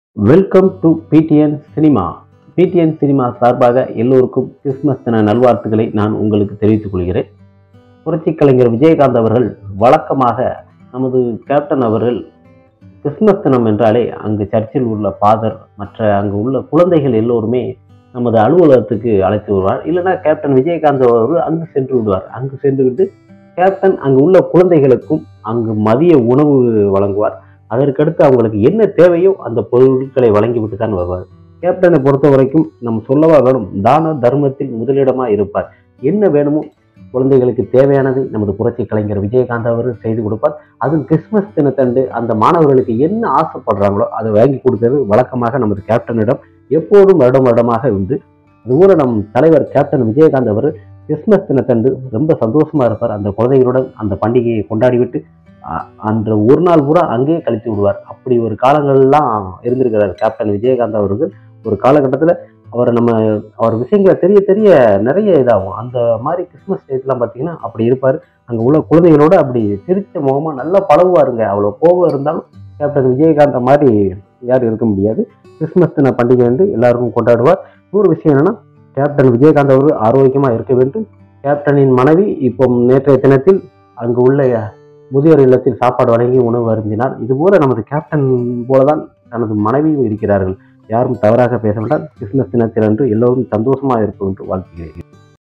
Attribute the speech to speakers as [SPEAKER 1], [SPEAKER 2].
[SPEAKER 1] welcome to PTN cinema PTN cinema சார்பாக எல்லோருக்கும் Christmas தின நல்வாழ்த்துக்களை நான் உங்களுக்கு தெரிவித்துக் கொள்கிறேன் புரட்சி கலைஞர் விஜயகாந்த் அவர்கள் வழக்கமாக நமது கேப்டன் அவர்கள் கிறிஸ்மஸ் தினம் என்றாலே அங்கு சர்ச்சில் உள்ள ஃபாதர் மற்ற அங்கு உள்ள குழந்தைகள் எல்லோருமே நமது அலுவலகத்துக்கு அழைத்து வருவார் இல்லைன்னா கேப்டன் விஜயகாந்த் அவர்கள் அங்கு சென்று விடுவார் அங்கு சென்று விட்டு கேப்டன் அங்கு உள்ள குழந்தைகளுக்கும் அங்கு மதிய உணவு வழங்குவார் அதற்கடுத்து அவங்களுக்கு என்ன தேவையோ அந்த பொருட்களை வழங்கிவிட்டு தான் வருவார் கேப்டனை பொறுத்த வரைக்கும் நம்ம சொல்லவா வேணும் தான தர்மத்தில் முதலிடமா இருப்பார் என்ன வேணுமோ குழந்தைகளுக்கு தேவையானதை நமது புரட்சி கலைஞர் விஜயகாந்த் அவர் செய்து கொடுப்பார் அதுவும் கிறிஸ்மஸ் தினத்தன்று அந்த மாணவர்களுக்கு என்ன ஆசைப்படுறாங்களோ அதை வாங்கி கொடுக்கிறது வழக்கமாக நமது கேப்டனிடம் எப்போதும் வருடம் வருடமாக உண்டு அதுபோல நம் தலைவர் கேப்டன் விஜயகாந்த் அவர் கிறிஸ்மஸ் தினத்தன்று ரொம்ப சந்தோஷமா இருப்பார் அந்த குழந்தைகளுடன் அந்த பண்டிகையை கொண்டாடிவிட்டு அ- அன்று ஒரு நாள் பூரா அங்கேயே கழித்து விடுவார் அப்படி ஒரு காலங்கள்லாம் இருந்திருக்கிறார் கேப்டன் விஜயகாந்த் அவர்கள் ஒரு காலகட்டத்தில் அவரை நம்ம அவர் விஷயங்களை தெரிய தெரிய நிறைய இதாகும் அந்த மாதிரி கிறிஸ்மஸ் டேஸ்லாம் பார்த்தீங்கன்னா அப்படி இருப்பார் அங்கே உள்ள குழந்தைகளோட அப்படி சிரிச்ச முகமாக நல்லா பழகுவாருங்க அவ்வளோ கோபம் இருந்தாலும் கேப்டன் விஜயகாந்த் மாதிரி யாரும் இருக்க முடியாது கிறிஸ்மஸ் தின பண்டிகை வந்து எல்லாருக்கும் கொண்டாடுவார் இன்னொரு விஷயம் என்னன்னா கேப்டன் விஜயகாந்த் அவர் ஆரோக்கியமாக இருக்க வேண்டும் கேப்டனின் மனைவி இப்போ நேற்றைய தினத்தில் அங்கு உள்ள முதியோர் இல்லத்தில் சாப்பாடு வழங்கி உணவு அருந்தினார் இதுபோல நமது கேப்டன் போலதான் தனது மனைவியும் இருக்கிறார்கள் யாரும் தவறாக பேச வேண்டாம் கிறிஸ்மஸ் தினத்திலன்று எல்லோரும் சந்தோஷமாக இருக்கும் என்று வாழ்த்துகிறேன்